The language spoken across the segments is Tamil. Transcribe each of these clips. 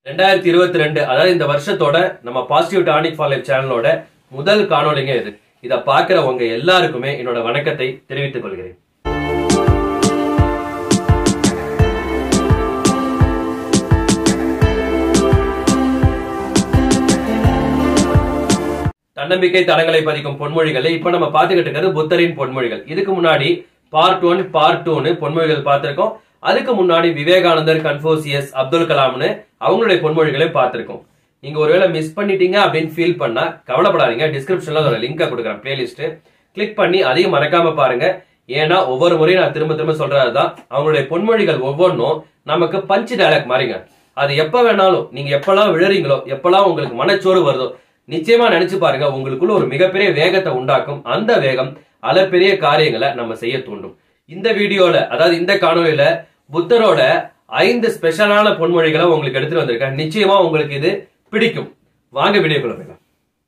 ரெண்டாயிரத்தி இருபத்தி ரெண்டு அதாவது இந்த வருஷத்தோட நம்ம பாசிட்டிவ் டானிக் ஃபார் லைஃப் சேனலோட முதல் காணொலிங்க இது இதை பார்க்கிற உங்க எல்லாருக்குமே என்னோட வணக்கத்தை தெரிவித்துக் கொள்கிறேன் தன்னம்பிக்கை தடங்களை பதிக்கும் பொன்மொழிகளை இப்ப நம்ம பார்த்துக்கிட்டு இருக்கிறது புத்தரின் பொன்மொழிகள் இதுக்கு முன்னாடி பார்ட் ஒன் பார்ட் டூன்னு பொன்மொழிகள் பார்த்திருக்கோம் அதுக்கு முன்னாடி விவேகானந்தர் கன்ஃபூசியஸ் அப்துல் கலாம்னு அவங்களுடைய பொன்மொழிகளையும் பார்த்திருக்கோம் நீங்க ஒருவேளை மிஸ் பண்ணிட்டீங்க அப்படின்னு ஃபீல் பண்ணா கவலைப்படாதீங்க டிஸ்கிரிப்ஷன்ல அதோட லிங்கை கொடுக்குறேன் பிளேலிஸ்ட் கிளிக் பண்ணி அதையும் மறக்காம பாருங்க ஏன்னா ஒவ்வொரு முறையும் நான் திரும்ப திரும்ப சொல்றதுதான் அவங்களுடைய பொன்மொழிகள் ஒவ்வொன்றும் நமக்கு பஞ்சு டயலாக் மாறிங்க அது எப்ப வேணாலும் நீங்க எப்பெல்லாம் விழறீங்களோ எப்பெல்லாம் உங்களுக்கு மனச்சோறு வருதோ நிச்சயமா நினைச்சு பாருங்க உங்களுக்குள்ள ஒரு மிகப்பெரிய வேகத்தை உண்டாக்கும் அந்த வேகம் அளப்பெரிய காரியங்களை நம்ம செய்ய தூண்டும் இந்த வீடியோல அதாவது இந்த காணொலியில புத்தரோட ஐந்து ஸ்பெஷலான பொன்மொழிகளை உங்களுக்கு எடுத்துட்டு வந்திருக்கேன் நிச்சயமா உங்களுக்கு இது பிடிக்கும் வாங்க வீடியோக்குள்ள போயிடலாம்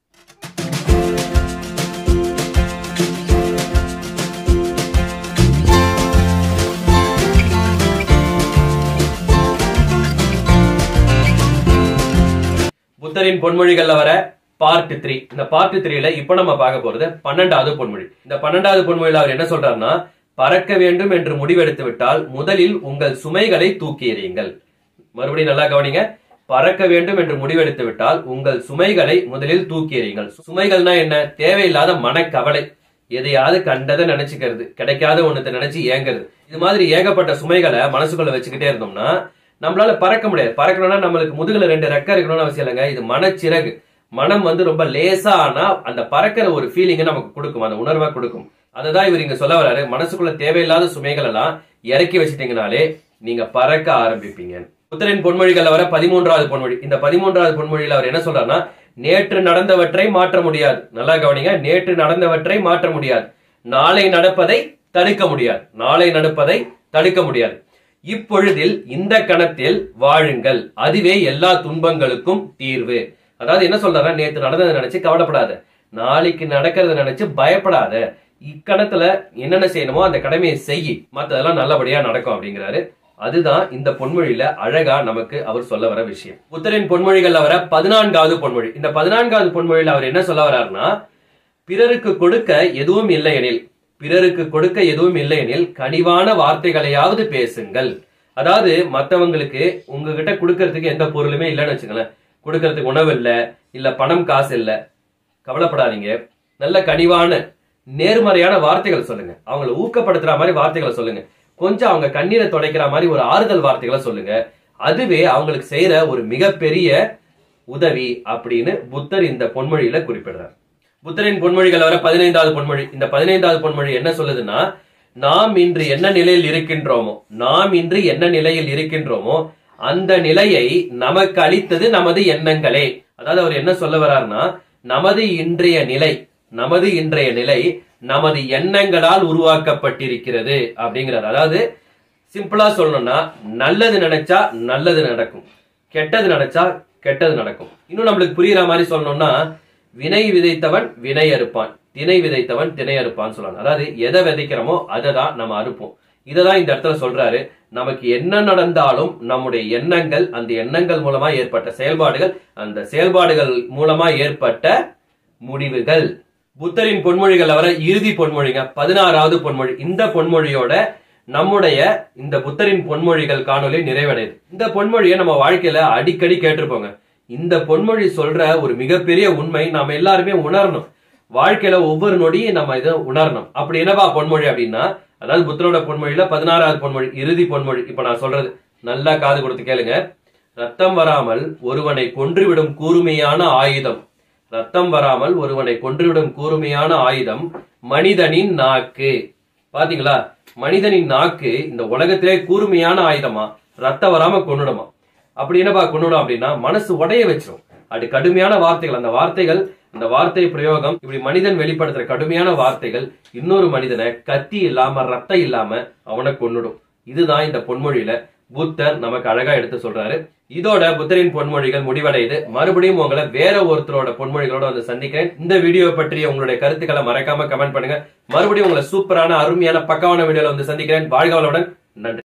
புத்தரின் பொன்மொழிகள்ல வர பார்ட் த்ரீ இந்த பார்ட் த்ரீல இப்ப நம்ம பார்க்க போறது பன்னெண்டாவது பொன்மொழி இந்த பன்னெண்டாவது பொன்மொழியில அவர் என்ன சொல்றாருன்னா பறக்க வேண்டும் என்று முடிவெடுத்து விட்டால் முதலில் உங்கள் சுமைகளை தூக்கி எறியுங்கள் மறுபடியும் நல்லா கவனிங்க பறக்க வேண்டும் என்று முடிவெடுத்து விட்டால் உங்கள் சுமைகளை முதலில் தூக்கி எறியுங்கள் சுமைகள்னா என்ன தேவையில்லாத மனக்கவலை எதையாவது கண்டதை நினைச்சுக்கிறது கிடைக்காத ஒண்ணத்தை நினைச்சு ஏங்குறது இது மாதிரி ஏகப்பட்ட சுமைகளை மனசுக்குள்ள வச்சுக்கிட்டே இருந்தோம்னா நம்மளால பறக்க முடியாது பறக்கணும்னா நம்மளுக்கு முதுகுல ரெண்டு ரெக்க இருக்கணும்னு அவசியம் இல்லைங்க இது மனச்சிறகு மனம் வந்து ரொம்ப லேசா ஆனா அந்த பறக்கிற ஒரு ஃபீலிங்கை நமக்கு கொடுக்கும் அந்த உணர்வா கொடுக்கும் அதுதான் இவர் இங்க சொல்ல வராரு மனசுக்குள்ள தேவையில்லாத சுமைகள் எல்லாம் இறக்கி வச்சிட்டீங்கனாலே நீங்க பறக்க ஆரம்பிப்பீங்க புத்தரின் பொன்மொழிகள் வர பதிமூன்றாவது பொன்மொழி இந்த பதிமூன்றாவது பொன்மொழியில் அவர் என்ன சொல்றாருன்னா நேற்று நடந்தவற்றை மாற்ற முடியாது நல்லா கவனிங்க நேற்று நடந்தவற்றை மாற்ற முடியாது நாளை நடப்பதை தடுக்க முடியாது நாளை நடப்பதை தடுக்க முடியாது இப்பொழுதில் இந்த கணத்தில் வாழுங்கள் அதுவே எல்லா துன்பங்களுக்கும் தீர்வு அதாவது என்ன சொல்றாரு நேற்று நடந்ததை நினைச்சு கவலைப்படாத நாளைக்கு நடக்கிறத நினைச்சு பயப்படாத இக்கணத்துல என்னென்ன செய்யணுமோ அந்த கடமையை செய் மத்ததெல்லாம் நல்லபடியா நடக்கும் அப்படிங்கிறாரு அதுதான் இந்த பொன்மொழியில அழகா நமக்கு அவர் சொல்ல வர விஷயம் புத்தரின் பொன்மொழிகள்ல வர பதினான்காவது பொன்மொழி இந்த பதினான்காவது பொன்மொழியில அவர் என்ன சொல்ல வர்றாருன்னா பிறருக்கு கொடுக்க எதுவும் இல்லை எனில் பிறருக்கு கொடுக்க எதுவும் இல்லை எனில் கனிவான வார்த்தைகளையாவது பேசுங்கள் அதாவது மத்தவங்களுக்கு உங்ககிட்ட கொடுக்கறதுக்கு எந்த பொருளுமே இல்லைன்னு வச்சுங்களேன் கொடுக்கறதுக்கு உணவு இல்ல இல்ல பணம் காசு இல்ல கவலைப்படாதீங்க நல்ல கனிவான நேர்மறையான வார்த்தைகள் சொல்லுங்க அவங்களை ஊக்கப்படுத்துற மாதிரி வார்த்தைகளை சொல்லுங்க கொஞ்சம் அவங்க கண்ணீரை துடைக்கிற மாதிரி ஒரு ஆறுதல் வார்த்தைகளை சொல்லுங்க அதுவே அவங்களுக்கு செய்யற ஒரு மிகப்பெரிய உதவி அப்படின்னு புத்தர் இந்த பொன்மொழியில குறிப்பிடுறார் புத்தரின் பொன்மொழிகள் வர பதினைந்தாவது பொன்மொழி இந்த பதினைந்தாவது பொன்மொழி என்ன சொல்லுதுன்னா நாம் இன்று என்ன நிலையில் இருக்கின்றோமோ நாம் இன்று என்ன நிலையில் இருக்கின்றோமோ அந்த நிலையை நமக்கு அளித்தது நமது எண்ணங்களே அதாவது அவர் என்ன சொல்ல வர்றாருன்னா நமது இன்றைய நிலை நமது இன்றைய நிலை நமது எண்ணங்களால் உருவாக்கப்பட்டிருக்கிறது அப்படிங்கிறார் அதாவது சிம்பிளா சொல்லணும்னா நல்லது நினைச்சா நல்லது நடக்கும் கெட்டது நினைச்சா கெட்டது நடக்கும் இன்னும் நம்மளுக்கு புரியுற மாதிரி சொல்லணும்னா வினை விதைத்தவன் வினை அறுப்பான் திணை விதைத்தவன் திணை அறுப்பான்னு சொல்லுவாங்க அதாவது எதை விதைக்கிறோமோ அதை தான் நம்ம அறுப்போம் இதை தான் இந்த இடத்துல சொல்றாரு நமக்கு என்ன நடந்தாலும் நம்முடைய எண்ணங்கள் அந்த எண்ணங்கள் மூலமா ஏற்பட்ட செயல்பாடுகள் அந்த செயல்பாடுகள் மூலமா ஏற்பட்ட முடிவுகள் புத்தரின் பொன்மொழிகள் வர இறுதி பொன்மொழிங்க பதினாறாவது பொன்மொழி இந்த பொன்மொழியோட நம்முடைய இந்த புத்தரின் பொன்மொழிகள் காணொலி நிறைவடையுது இந்த பொன்மொழியை நம்ம வாழ்க்கையில அடிக்கடி கேட்டிருப்போங்க இந்த பொன்மொழி சொல்ற ஒரு மிகப்பெரிய உண்மை நாம எல்லாருமே உணரணும் வாழ்க்கையில ஒவ்வொரு நொடியும் நம்ம இதை உணரணும் அப்படி என்னவா பொன்மொழி அப்படின்னா அதாவது புத்தரோட பொன்மொழியில பதினாறாவது பொன்மொழி இறுதி பொன்மொழி இப்ப நான் சொல்றது நல்லா காது கொடுத்து கேளுங்க ரத்தம் வராமல் ஒருவனை கொன்றுவிடும் கூர்மையான ஆயுதம் ரத்தம் வராமல் ஒருவனை கொன்றுவிடும் கூர்மையான ஆயுதம் மனிதனின் நாக்கு பாத்தீங்களா மனிதனின் நாக்கு இந்த உலகத்திலே கூர்மையான ஆயுதமா ரத்தம் வராம கொன்னுடுமா அப்படி என்னப்பா கொன்னுடும் அப்படின்னா மனசு உடைய வச்சிரும் அது கடுமையான வார்த்தைகள் அந்த வார்த்தைகள் அந்த வார்த்தை பிரயோகம் இப்படி மனிதன் வெளிப்படுத்துற கடுமையான வார்த்தைகள் இன்னொரு மனிதனை கத்தி இல்லாம ரத்தம் இல்லாம அவனை கொன்னுடும் இதுதான் இந்த பொன்மொழியில புத்தர் நமக்கு அழகா எடுத்து சொல்றாரு இதோட புத்தரின் பொன்மொழிகள் முடிவடையுது மறுபடியும் உங்களை வேற ஒருத்தரோட பொன்மொழிகளோட வந்து சந்திக்கிறேன் இந்த வீடியோ பற்றிய உங்களுடைய கருத்துக்களை மறக்காம கமெண்ட் பண்ணுங்க மறுபடியும் உங்களை சூப்பரான அருமையான பக்கவான வீடியோல வந்து சந்திக்கிறேன் வாழ்க வளமுடன் நன்றி